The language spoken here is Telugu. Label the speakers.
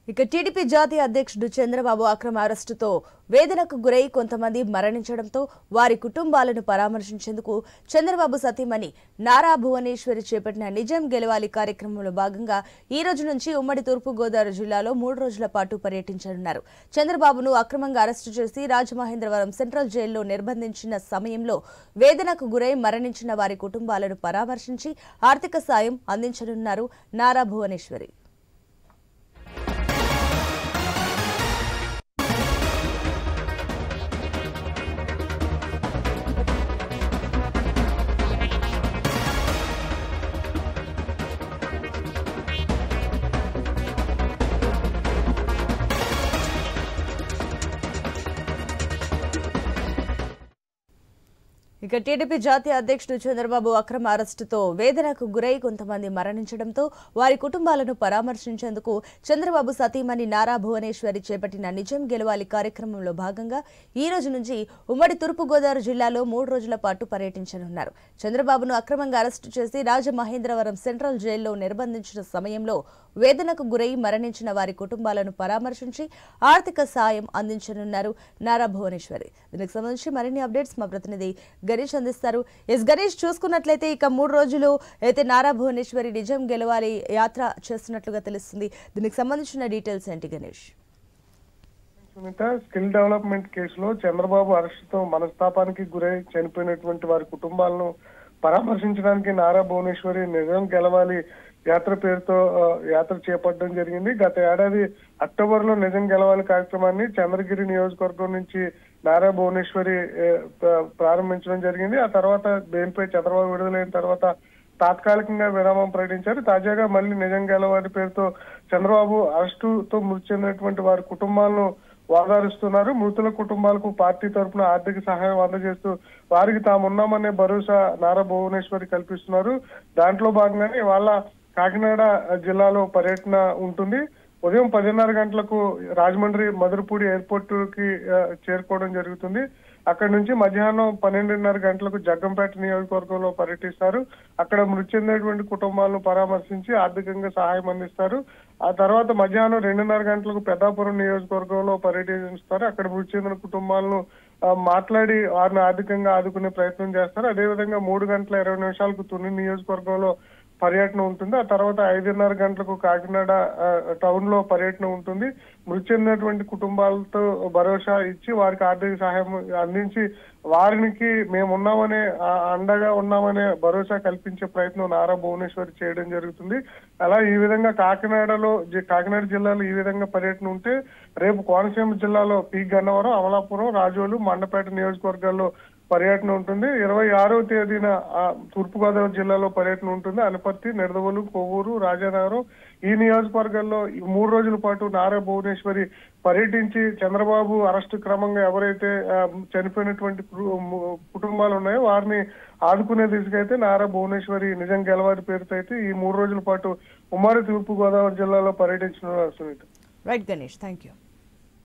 Speaker 1: ఇక టీడీపీ జాతీయ అధ్యక్షుడు చంద్రబాబు అక్రమ అరెస్టుతో వేదనకు గురై కొంతమంది మరణించడంతో వారి కుటుంబాలను పరామర్శించేందుకు చంద్రబాబు సతీమణి నారా భువనేశ్వరి చేపట్టిన నిజం గెలవాలి కార్యక్రమంలో భాగంగా ఈ రోజు నుంచి ఉమ్మడి తూర్పుగోదావరి జిల్లాలో మూడు రోజుల పాటు పర్యటించనున్నారు చంద్రబాబును అక్రమంగా అరెస్టు చేసి రాజమహేంద్రవరం సెంట్రల్ జైల్లో నిర్బంధించిన సమయంలో వేదనకు గురై మరణించిన వారి కుటుంబాలను పరామర్శించి ఆర్థిక సాయం అందించనున్నారు నారా భువనేశ్వరి ఇక టీడీపీ జాతీయ అధ్యక్షుడు చంద్రబాబు అక్రమ అరెస్టుతో వేదనకు గురై కొంతమంది మరణించడంతో వారి కుటుంబాలను పరామర్శించేందుకు చంద్రబాబు సతీమణి నారా భువనేశ్వరి చేపట్టిన నిజం గెలవాలి కార్యక్రమంలో భాగంగా ఈ రోజు నుంచి ఉమ్మడి తూర్పుగోదావరి జిల్లాలో మూడు రోజుల పాటు పర్యటించనున్నారు చంద్రబాబును అక్రమంగా అరెస్టు చేసి రాజమహేంద్రవరం సెంట్రల్ జైల్లో నిర్బంధించిన సమయంలో వేదనకు గురై మరణించిన వారి కుటుంబాలను పరామర్శించి ఆర్థిక సాయం అందించనున్నారు నారా భువనేశ్వరి దీనికి సంబంధించి మరిన్ని అప్డేట్స్ మా ప్రతినిధి గణేష్ అందిస్తారు ఎస్ గణేష్ చూసుకున్నట్లయితే ఇక మూడు రోజులు అయితే నారా భువనేశ్వరి నిజం గెలవాలి యాత్ర చేస్తున్నట్లుగా తెలుస్తుంది దీనికి సంబంధించిన డీటెయిల్స్ ఏంటి గణేష్
Speaker 2: సునీత స్కిల్ డెవలప్మెంట్ కేసులో చంద్రబాబు అరెస్టుతో మనస్తాపానికి గురై చనిపోయినటువంటి వారి కుటుంబాలను పరామర్శించడానికి నారా భువనేశ్వరి నిజం గెలవాలి యాత్ర పేరుతో ఆ, యాత్ర చేపట్టడం జరిగింది గత ఏడాది అక్టోబర్ లో నిజం గెలవాలి కార్యక్రమాన్ని చంద్రగిరి నియోజకవర్గం నుంచి నారా భువనేశ్వరి ఏ, ప్ర- ప్రారంభించడం జరిగింది ఆ తర్వాత బెయిల్పై చంద్రబాబు విడుదలైన తర్వాత తాత్కాలికంగా విరామం ప్రకటించారు తాజాగా మళ్ళీ నిజం గెలవాలి పేరుతో చంద్రబాబు అరెస్టుతో మృతి చెందినటువంటి వారి కుటుంబాలను వాదారుస్తున్నారు మృతుల కుటుంబాలకు పార్టీ తరపున ఆర్థిక సహాయం అందజేస్తూ వారికి తామున్నామనే భరోసా నారా భువనేశ్వరి కల్పిస్తున్నారు దాంట్లో భాగంగానే వాళ్ళ కాకినాడ జిల్లాలో పర్యటన ఉంటుంది ఉదయం పదిన్నర గంటలకు రాజమండ్రి మధురపూడి ఎయిర్పోర్ట్ కి ఆ, చేరుకోవడం జరుగుతుంది అక్కడ నుంచి మధ్యాహ్నం పన్నెండున్నర గంటలకు జగ్గంపేట నియోజకవర్గంలో పర్యటిస్తారు అక్కడ మృతి చెందినటువంటి కుటుంబాలను పరామర్శించి ఆర్థికంగా సహాయం అందిస్తారు ఆ తర్వాత మధ్యాహ్నం రెండున్నర గంటలకు పెద్దాపురం నియోజకవర్గంలో పర్యటిస్తారు అక్కడ మృతి చెందిన కుటుంబాలను ఆ, మాట్లాడి వారిని ఆర్థికంగా ఆదుకునే ప్రయత్నం చేస్తారు అదేవిధంగా మూడు గంటల ఇరవై నిమిషాలకు తుని నియోజకవర్గంలో పర్యటన ఉంటుంది ఆ తర్వాత ఐదున్నర గంటలకు కాకినాడ ఆ, టౌన్ లో పర్యటన ఉంటుంది మృతి చెందినటువంటి కుటుంబాలతో భరోసా ఇచ్చి వారికి ఆర్థిక సహాయం అందించి వారికి మేము ఉన్నామనే ఆ, అండగా ఉన్నామనే భరోసా కల్పించే ప్రయత్నం నారా భువనేశ్వరి చేయడం జరుగుతుంది అలా ఈ విధంగా కాకినాడలో జి- కాకినాడ జిల్లాలో ఈ విధంగా పర్యటన ఉంటే రేపు కోనసీమ జిల్లాలో పి గన్నవరం అమలాపురం రాజోలు మండపేట నియోజకవర్గాల్లో పర్యటన ఉంటుంది ఇరవై ఆరవ తేదీన ఆ, తూర్పుగోదావరి జిల్లాలో పర్యటన ఉంటుంది అనపర్తి నిడదవోలు కొవ్వూరు రాజానగరం ఈ నియోజకవర్గాల్లో ఈ మూడు రోజుల పాటు నారా భువనేశ్వరి పర్యటించి చంద్రబాబు అరెస్టు క్రమంగా ఎవరైతే ఆ, చనిపోయినటువంటి కు- ము- కుటుంబాలు ఉన్నాయో వారిని ఆదుకునే దిశగా అయితే నారా భువనేశ్వరి నిజం గెలవారి పేరుతో అయితే ఈ మూడు రోజుల పాటు ఉమ్మడి తూర్పు గోదావరి జిల్లాలో పర్యటించిన Sunitha
Speaker 1: right Ganesh thank you